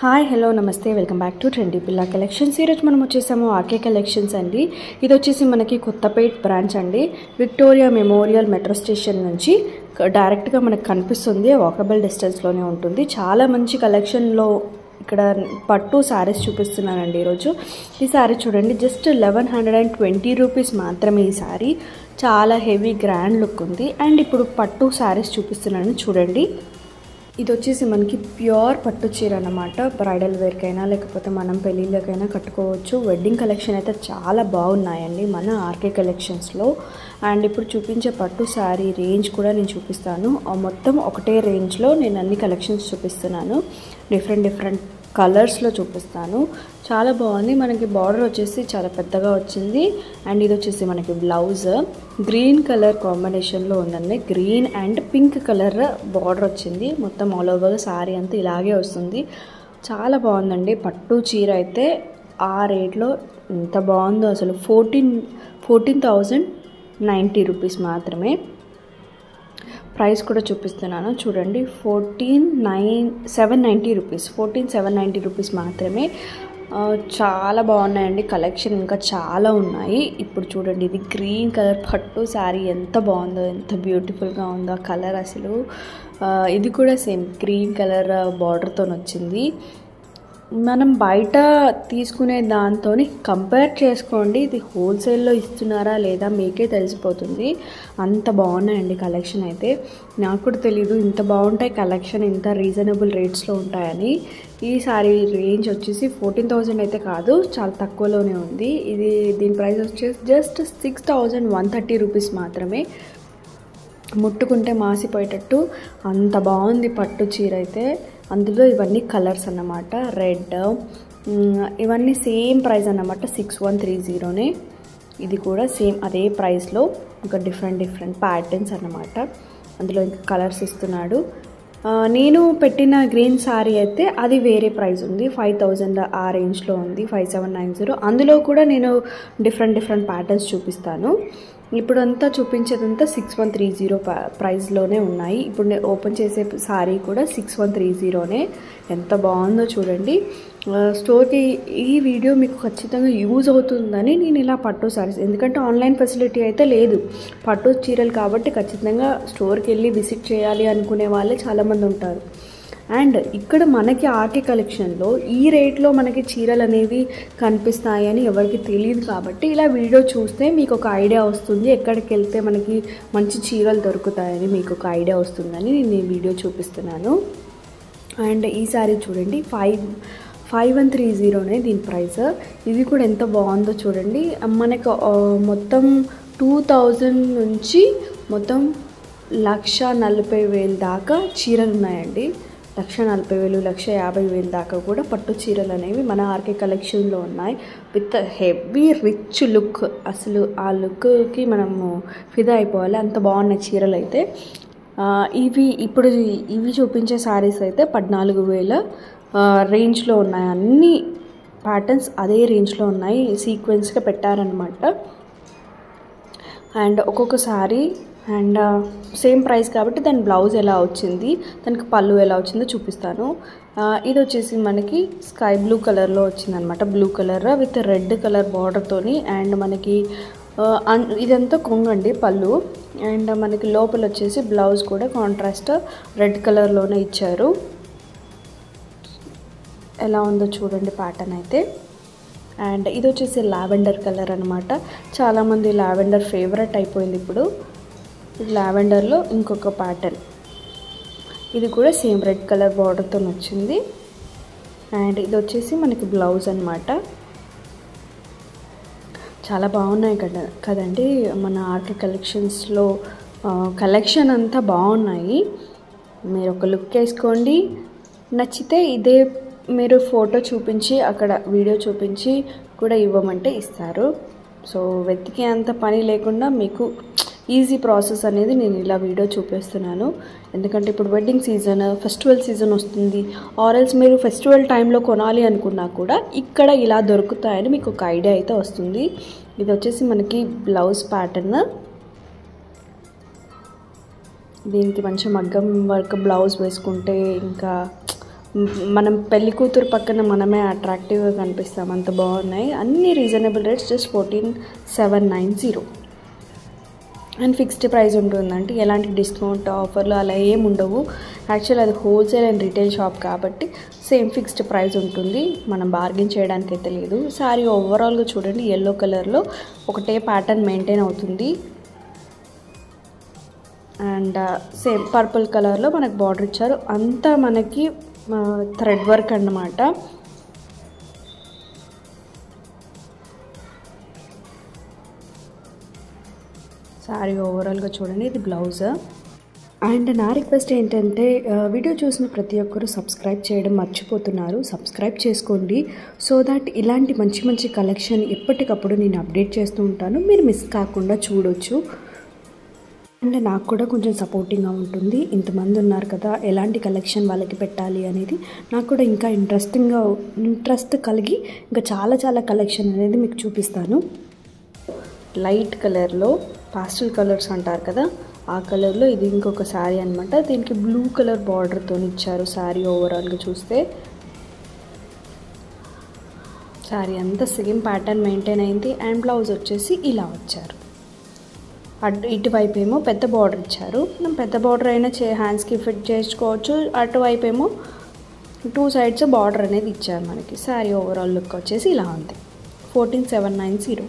hi hello నమస్తే welcome back to trendy పిల్ల collections ఈరోజు మనం వచ్చేసాము ఆర్కే కలెక్షన్స్ అండి ఇది వచ్చేసి మనకి కొత్తపేట్ బ్రాంచ్ అండి విక్టోరియా మెమోరియల్ మెట్రో స్టేషన్ నుంచి క- డైరెక్ట్గా మనకు కనిపిస్తుంది వాకబుల్ డిస్టెన్స్లోనే ఉంటుంది చాలా మంచి కలెక్షన్లో ఇక్కడ పట్టు శారీస్ చూపిస్తున్నానండి ఈరోజు ఈ శారీ చూడండి just eleven hundred and twenty rupees మాత్రమే ఈ శారీ చాలా హెవీ గ్రాండ్ లుక్ ఉంది అండ్ ఇప్పుడు పట్టు శారీస్ చూపిస్తున్నాను చూడండి ఇది వచ్చేసి మనకి ప్యూర్ పట్టు చీర అన్నమాట బ్రైడల్ వేర్కైనా లేకపోతే మనం పెళ్ళిళ్ళకైనా కట్టుకోవచ్చు వెడ్డింగ్ కలెక్షన్ అయితే చాలా బాగున్నాయండి మన ఆర్కే కలెక్షన్స్లో అండ్ ఇప్పుడు చూపించే పట్టు శారీ రేంజ్ కూడా నేను చూపిస్తాను ఆ మొత్తం ఒకటే రేంజ్లో నేను అన్ని కలెక్షన్స్ చూపిస్తున్నాను డిఫరెంట్ డిఫరెంట్ కలర్స్లో చూపిస్తాను చాలా బాగుంది మనకి బార్డర్ వచ్చేసి చాలా పెద్దగా వచ్చింది అండ్ ఇది వచ్చేసి మనకి బ్లౌజ్ గ్రీన్ కలర్ కాంబినేషన్లో ఉందండి green and pink colour border వచ్చింది మొత్తం ఆల్ ఓవర్ శారీ అంతా ఇలాగే వస్తుంది చాలా బాగుందండి పట్టు చీర అయితే ఆ రేట్లో ఎంత బాగుందో అసలు fourteen fourteen thousand ninety rupees మాత్రమే ప్రైస్ కూడా చూపిస్తున్నాను చూడండి fourteen nine seven ninety rupees fourteen seven ninety rupees మాత్రమే ఆ, చాలా బాగున్నాయండి కలెక్షన్ ఇంకా చాలా ఉన్నాయి ఇప్పుడు చూడండి ఇది గ్రీన్ కలర్ పట్టు శారీ ఎంత బాగుందో ఎంత బ్యూటిఫుల్గా ఉందో ఆ కలర్ అసలు ఆ, ఇది కూడా సేమ్ గ్రీన్ కలర్ బార్డర్తో వచ్చింది మనం బయట తీసుకునే దాంతో కంపేర్ చేసుకోండి ఇది హోల్సేల్లో ఇస్తున్నారా లేదా మీకే తెలిసిపోతుంది అంత బాగున్నాయండి కలెక్షన్ అయితే నాకు కూడా తెలీదు ఇంత బాగుంటాయి కలెక్షన్ ఇంత రీజనబుల్ రేట్స్లో ఉంటాయని ఈ సారీ రేంజ్ వచ్చేసి ఫోర్టీన్ థౌజండ్ అయితే కాదు చాలా తక్కువలోనే ఉంది ఇది దీని ప్రైస్ వచ్చేసి just six thousand one thirty rupees మాత్రమే ముట్టుకుంటే మాసిపోయేటట్టు అంత బాగుంది పట్టు చీర అయితే అందులో ఇవన్నీ కలర్స్ అన్నమాట రెడ్ ఇవన్నీ సేమ్ ప్రైస్ అన్నమాట సిక్స్ వన్ త్రీ జీరోనే ఇది కూడా సేమ్ అదే ప్రైస్లో ఒక డిఫరెంట్ డిఫరెంట్ ప్యాటర్న్స్ అన్నమాట అందులో ఇంకా కలర్స్ ఇస్తున్నాడు ఆ, నేను పెట్టిన గ్రీన్ శారీ అయితే అది వేరే ప్రైస్ ఉంది ఫైవ్ థౌజండ్ ఆ రేంజ్లో ఉంది ఫైవ్ సెవెన్ నైన్ జీరో అందులో కూడా నేను డిఫరెంట్ డిఫరెంట్ ప్యాటర్న్స్ చూపిస్తాను ఇప్పుడు అంతా చూపించేదంతా సిక్స్ వన్ త్రీ జీరో ప్రైస్లోనే ఉన్నాయి ఇప్పుడు నేను ఓపెన్ చేసే శారీ కూడా సిక్స్ వన్ త్రీ జీరోనే ఎంత బాగుందో చూడండి ఆ, స్టోర్కి ఈ వీడియో మీకు ఖచ్చితంగా యూజ్ అవుతుందని నేను ఇలా పట్టు సారీస్ ఎందుకంటే ఆన్లైన్ ఫెసిలిటీ అయితే లేదు పట్టు చీరలు కాబట్టి ఖచ్చితంగా స్టోర్కి వెళ్ళి విజిట్ చేయాలి అనుకునే వాళ్ళే చాలామంది ఉంటారు అండ్ ఇక్కడ మనకి ఆర్కే కలెక్షన్లో ఈ రేట్లో మనకి చీరలు అనేవి కనిపిస్తాయని ఎవరికి తెలియదు కాబట్టి ఇలా వీడియో చూస్తే మీకు ఒక ఐడియా వస్తుంది ఎక్కడికి వెళ్తే మనకి మంచి చీరలు దొరుకుతాయని మీకు ఒక ఐడియా వస్తుందని నేను ఈ వీడియో చూపిస్తున్నాను అండ్ ఈ సారీ చూడండి ఫైవ్ ఫైవ్ వన్ త్రీ జీరోనే దీని ప్రైస్ ఇది కూడా ఎంత బాగుందో చూడండి మనకు ఆ, మొత్తం టూ థౌజండ్ నుంచి మొత్తం లక్ష నలభై వేలు దాకా చీరలు ఉన్నాయండి లక్ష నలభై వేలు లక్ష యాభై వేలు దాకా కూడా పట్టు చీరలు అనేవి మన ఆర్కే కలెక్షన్లో ఉన్నాయి విత్ హెవీ రిచ్ లుక్ అసలు ఆ లుక్కి మనము ఫిదా అయిపోవాలి అంత బాగున్నాయి చీరలు అయితే ఆ, ఇవి ఇప్పుడు ఇవి చూపించే శారీస్ అయితే పద్నాలుగు వేల ఆ, రేంజ్లో ఉన్నాయి అన్ని ప్యాటర్న్స్ అదే రేంజ్లో ఉన్నాయి సీక్వెన్స్గా పెట్టారనమాట అండ్ ఒక్కొక్క శారీ అండ్ సేమ్ ప్రైస్ కాబట్టి దాని బ్లౌజ్ ఎలా వచ్చింది దానికి పళ్ళు ఎలా వచ్చిందో చూపిస్తాను ఆ, ఇది వచ్చేసి మనకి స్కై బ్లూ కలర్లో వచ్చిందనమాట blue colour with red colour బార్డర్తోని అండ్ మనకి ఆ, అన్- ఇదంతా కొంగండి పళ్ళు అండ్ మనకి లోపల వచ్చేసి బ్లౌజ్ కూడా కాంట్రాస్ట్ రెడ్ కలర్లోనే ఇచ్చారు ఎలా ఉందో చూడండి ప్యాటర్న్ అయితే అండ్ ఇది వచ్చేసి లావెండర్ కలర్ అనమాట చాలామంది లావెండర్ ఫేవరెట్ అయిపోయింది ఇప్పుడు ఇది లావెండర్లో ఇంకొక ప్యాటర్న్ ఇది కూడా సేమ్ రెడ్ కలర్ బార్డర్తో వచ్చింది అండ్ ఇది వచ్చేసి మనకి బ్లౌజ్ అనమాట చాలా బాగున్నాయి కదా కదండి మన ఆర్కే కలెక్షన్స్లో కలెక్షన్ అంతా బాగున్నాయి మీరు ఒక లుక్ వేసుకోండి నచ్చితే ఇదే మీరు ఫోటో చూపించి అక్కడ వీడియో చూపించి కూడా ఇవ్వమంటే ఇస్తారు సో వెతికే అంత పని లేకుండా మీకు ఈజీ ప్రాసెస్ అనేది నేను ఇలా వీడియో చూపిస్తున్నాను ఎందుకంటే ఇప్పుడు వెడ్డింగ్ సీజన్ ఫెస్టివల్ సీజన్ వస్తుంది ఆర్ఎల్స్ మీరు ఫెస్టివల్ టైంలో కొనాలి అనుకున్నా కూడా ఇక్కడ ఇలా దొరుకుతాయని మీకు ఒక ఐడియా అయితే వస్తుంది ఇది వచ్చేసి మనకి బ్లౌజ్ ప్యాటర్న్ దీనికి మంచి మగ్గం వర్క్ బ్లౌజ్ వేసుకుంటే ఇంకా మ్, మనం పెళ్లి కూతురు పక్కన మనమే అట్రాక్టివ్గా కనిపిస్తాం అంత బాగున్నాయి అన్ని reasonable rates just fourteen seven nine zero and fixed price ఉంటుందంటే ఎలాంటి డిస్కౌంట్ ఆఫర్లు అలా ఏం ఉండవు యాక్చువల్ అది హోల్సేల్ అండ్ రిటైల్ షాప్ కాబట్టి సేమ్ ఫిక్స్డ్ ప్రైస్ ఉంటుంది మనం బార్గెన్ చేయడానికి అయితే లేదు సారీ ఓవరాల్గా చూడండి ఎల్లో కలర్లో ఒకటే ప్యాటర్న్ మెయింటైన్ అవుతుంది అండ్ సేమ్ పర్పుల్ కలర్లో మనకు బార్డర్ ఇచ్చారు అంతా మనకి థ్రెడ్ వర్క్ అన్నమాట సారీ ఓవరాల్గా చూడండి ఇది బ్లౌజ్ అండ్ నా రిక్వెస్ట్ ఏంటంటే ఆ, వీడియో చూసిన ప్రతి ఒక్కరూ సబ్స్క్రైబ్ చేయడం మర్చిపోతున్నారు సబ్స్క్రైబ్ చేసుకోండి సో దట్ ఇలాంటి మంచి మంచి కలెక్షన్ ఎప్పటికప్పుడు నేను అప్డేట్ చేస్తూ ఉంటాను మీరు మిస్ కాకుండా చూడొచ్చు అండ్ నాకు కూడా కొంచెం సపోర్టింగ్గా ఉంటుంది ఇంతమంది ఉన్నారు కదా ఎలాంటి కలెక్షన్ వాళ్ళకి పెట్టాలి అనేది నాకు కూడా ఇంకా ఇంట్రెస్టింగ్గా ఇంట్రెస్ట్ కలిగి ఇంకా చాలా చాలా కలెక్షన్ అనేది మీకు చూపిస్తాను లైట్ కలర్లో పాస్టల్ కలర్స్ అంటారు కదా ఆ కలర్లో ఇది ఇంకొక శారీ అనమాట దీనికి బ్లూ కలర్ బార్డర్తో ఇచ్చారు శారీ ఓవరాల్గా చూస్తే శారీ అంతా సేమ్ ప్యాటర్న్ మెయింటైన్ అయింది అండ్ బ్లౌజ్ వచ్చేసి ఇలా వచ్చారు అటు ఇటువైపు ఏమో పెద్ద బార్డర్ ఇచ్చారు మనం పెద్ద బార్డర్ అయినా చే హ్యాండ్స్కి ఫిట్ చేసుకోవచ్చు అటువైపు ఏమో టూ సైడ్స్ బార్డర్ అనేది ఇచ్చారు మనకి శారీ ఓవరాల్ లుక్ వచ్చేసి ఇలా ఉంది fourteen seven nine zero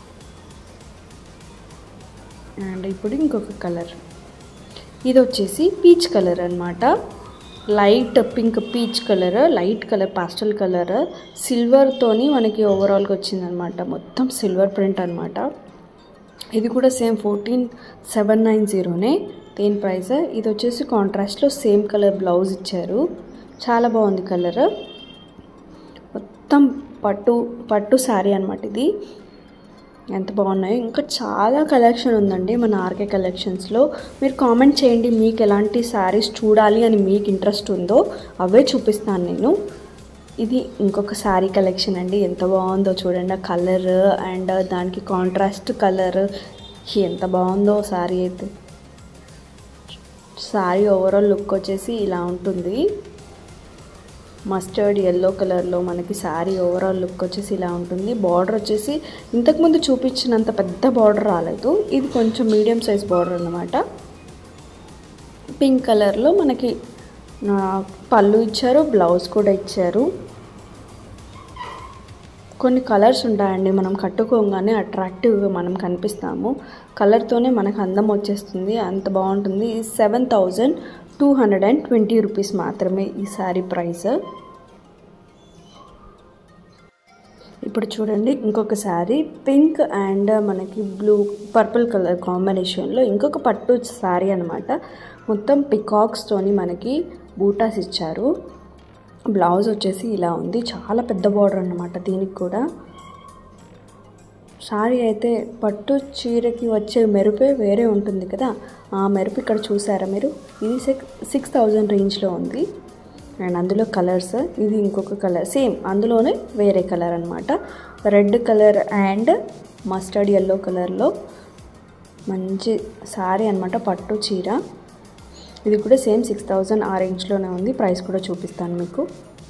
and ఇప్పుడు ఇంకొక కలర్ ఇది వచ్చేసి పీచ్ కలర్ అనమాట light pink peach colour light colour pastel colour సిల్వర్తోని మనకి ఓవరాల్గా వచ్చిందనమాట మొత్తం సిల్వర్ ప్రింట్ అనమాట ఇది కూడా సేమ్ ఫోర్టీన్ సెవెన్ నైన్ జీరోనే దీని ప్రైస్ ఇది వచ్చేసి కాంట్రాస్ట్లో సేమ్ కలర్ బ్లౌజ్ ఇచ్చారు చాలా బాగుంది కలర్ మొత్తం పట్టు పట్టు శారీ అనమాట ఇది ఎంత బాగున్నాయి ఇంకా చాలా కలెక్షన్ ఉందండి మన ఆర్కే కలెక్షన్స్లో మీరు కామెంట్ చేయండి మీకు ఎలాంటి శారీస్ చూడాలి అని మీకు ఇంట్రెస్ట్ ఉందో అవే చూపిస్తాను నేను ఇది ఇంకొక శారీ కలెక్షన్ అండి ఎంత బాగుందో చూడండి ఆ కలర్ అండ్ దానికి కాంట్రాస్ట్ కలర్ ఎంత బాగుందో శారీ అయితే శారీ ఓవరాల్ లుక్ వచ్చేసి ఇలా ఉంటుంది మస్టర్డ్ ఎల్లో కలర్లో మనకి శారీ ఓవరాల్ లుక్ వచ్చేసి ఇలా ఉంటుంది బార్డర్ వచ్చేసి ఇంతకుముందు చూపించినంత పెద్ద బార్డర్ రాలేదు ఇది కొంచెం మీడియం సైజ్ బార్డర్ అనమాట పింక్ కలర్లో మనకి ఆ, పళ్ళు ఇచ్చారు బ్లౌజ్ కూడా ఇచ్చారు కొన్ని కలర్స్ ఉంటాయండి మనం కట్టుకోగానే అట్రాక్టివ్గా మనం కనిపిస్తాము కలర్తోనే మనకు అందం వచ్చేస్తుంది అంత బాగుంటుంది seven thousand two hundred and twenty rupees మాత్రమే ఈ శారీ ప్రైస్ ఇప్పుడు చూడండి ఇంకొక శారీ పింక్ అండ్ మనకి బ్లూ పర్పుల్ కలర్ కాంబినేషన్లో ఇంకొక పట్టు శారీ అనమాట మొత్తం పికాక్స్తోని మనకి బూటాస్ ఇచ్చారు బ్లౌజ్ వచ్చేసి ఇలా ఉంది చాలా పెద్ద బార్డర్ అనమాట దీనికి కూడా శారీ అయితే పట్టు చీరకి వచ్చే మెరుపే వేరే ఉంటుంది కదా ఆ మెరుపు ఇక్కడ చూసారా మీరు ఇది సిక్స్ సిక్స్ థౌజండ్ రేంజ్లో ఉంది అండ్ అందులో కలర్స్ ఇది ఇంకొక కలర్ సేమ్ అందులోనే వేరే కలర్ అనమాట red colour and mustard yellow కలర్లో మంచి శారీ అనమాట పట్టు చీర ఇది కూడా సేమ్ సిక్స్ థౌజండ్ ఆ రేంజ్లోనే ఉంది ప్రైస్ కూడా చూపిస్తాను మీకు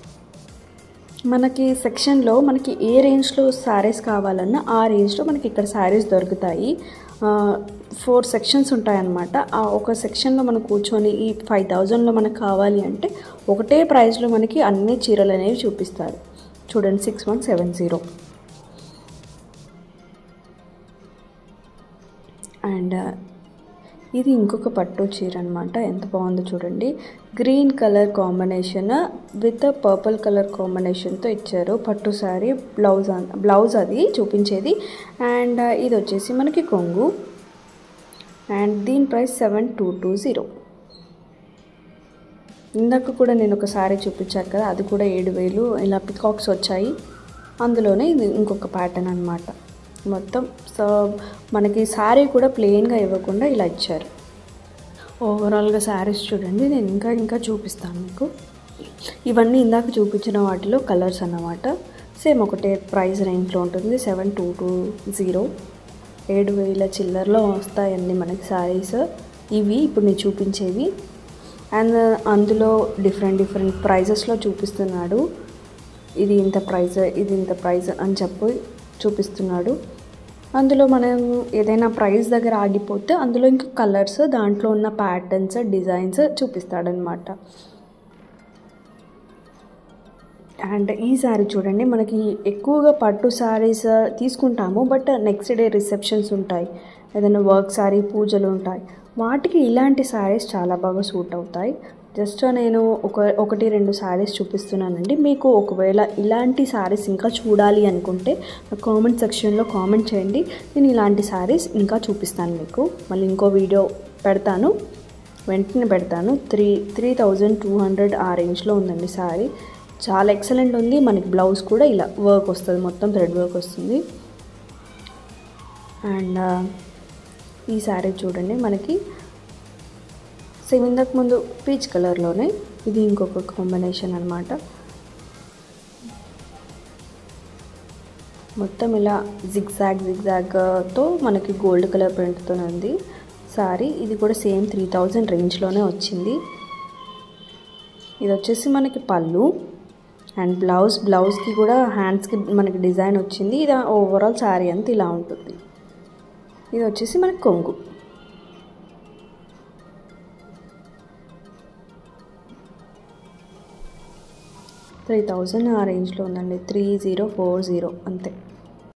మనకి సెక్షన్లో మనకి ఏ రేంజ్లో శారీస్ కావాలన్నా ఆ రేంజ్లో మనకి ఇక్కడ శారీస్ దొరుకుతాయి ఫోర్ సెక్షన్స్ ఉంటాయన్నమాట ఆ ఒక సెక్షన్లో మనం కూర్చొని ఈ ఫైవ్ థౌజండ్లో మనకు కావాలి అంటే ఒకటే ప్రైస్లో మనకి అన్ని చీరలు అనేవి చూపిస్తారు చూడండి six one seven zero and ఇది ఇంకొక పట్టు చీర అనమాట ఎంత బాగుందో చూడండి green colour combination with purple colour కాంబినేషన్తో ఇచ్చారు పట్టు శారీ బ్లౌజ్ అన్- బ్లౌజ్ అది చూపించేది అండ్ ఇది వచ్చేసి మనకి కొంగు అండ్ దీని price seven two two zero ఇందాక కూడా నేను ఒక శారీ చూపించాను కదా అది కూడా ఏడు వేలు ఇలా పికాక్స్ వచ్చాయి అందులోనే ఇది ఇంకొక ప్యాటర్న్ అనమాట మొత్తం సో మనకి శారీ కూడా ప్లెయిన్గా ఇవ్వకుండా ఇలా ఇచ్చారు ఓవరాల్గా శారీస్ చూడండి నేను ఇంకా ఇంకా చూపిస్తాను మీకు ఇవన్నీ ఇందాక చూపించిన వాటిలో కలర్స్ అన్నమాట సేమ్ ఒకటే ప్రైస్ రేంజ్లో ఉంటుంది సెవెన్ టూ టూ జీరో ఏడు వేల చిల్లరలో వస్తాయండి మనకి శారీస్ ఇవి ఇప్పుడు నేను చూపించేవి అండ్ అందులో డిఫరెంట్ డిఫరెంట్ ప్రైజెస్లో చూపిస్తున్నాడు ఇది ఇంత ప్రైజ్ ఇది ఇంత ప్రైజ్ అని చెప్పి చూపిస్తున్నాడు అందులో మనం ఏదైనా ప్రైస్ దగ్గర ఆగిపోతే అందులో ఇంకా కలర్స్ దాంట్లో ఉన్న ప్యాటర్న్స్ డిజైన్స్ చూపిస్తాడనమాట అండ్ ఈ శారీ చూడండి మనకి ఎక్కువగా పట్టు శారీస్ తీసుకుంటాము బట్ నెక్స్ట్ డే రిసెప్షన్స్ ఉంటాయి ఏదైనా వర్క్ శారీ పూజలు ఉంటాయి వాటికి ఇలాంటి శారీస్ చాలా బాగా సూట్ అవుతాయి జస్ట్ నేను ఒక ఒకటి రెండు శారీస్ చూపిస్తున్నానండి మీకు ఒకవేళ ఇలాంటి శారీస్ ఇంకా చూడాలి అనుకుంటే కామెంట్ సెక్షన్లో కామెంట్ చేయండి నేను ఇలాంటి శారీస్ ఇంకా చూపిస్తాను మీకు మళ్ళీ ఇంకో వీడియో పెడతాను వెంటనే పెడతాను three three thousand two hundred ఆ రేంజ్లో ఉందండి శారీ చాలా ఎక్సలెంట్ ఉంది మనకి బ్లౌజ్ కూడా ఇలా వర్క్ వస్తుంది మొత్తం థ్రెడ్ వర్క్ వస్తుంది అండ్ ఈ శారీ చూడండి మనకి సేమ్ ఇంతకు ముందు పీచ్ కలర్లోనే ఇది ఇంకొక కాంబినేషన్ అనమాట మొత్తం ఇలా జిగ్జాగ్ జిగ్జాగ్తో మనకి గోల్డ్ కలర్ ప్రింట్తో ఉంది సారీ ఇది కూడా సేమ్ త్రీ థౌజండ్ రేంజ్లోనే వచ్చింది ఇది వచ్చేసి మనకి పళ్ళు అండ్ బ్లౌజ్ బ్లౌజ్కి కూడా హ్యాండ్స్కి మనకి డిజైన్ వచ్చింది ఇది ఓవరాల్ శారీ అంతా ఇలా ఉంటుంది ఇది వచ్చేసి మనకి కొంగు త్రీ థౌజండ్ ఆ రేంజ్లో ఉందండి త్రీ జీరో ఫోర్ జీరో అంతే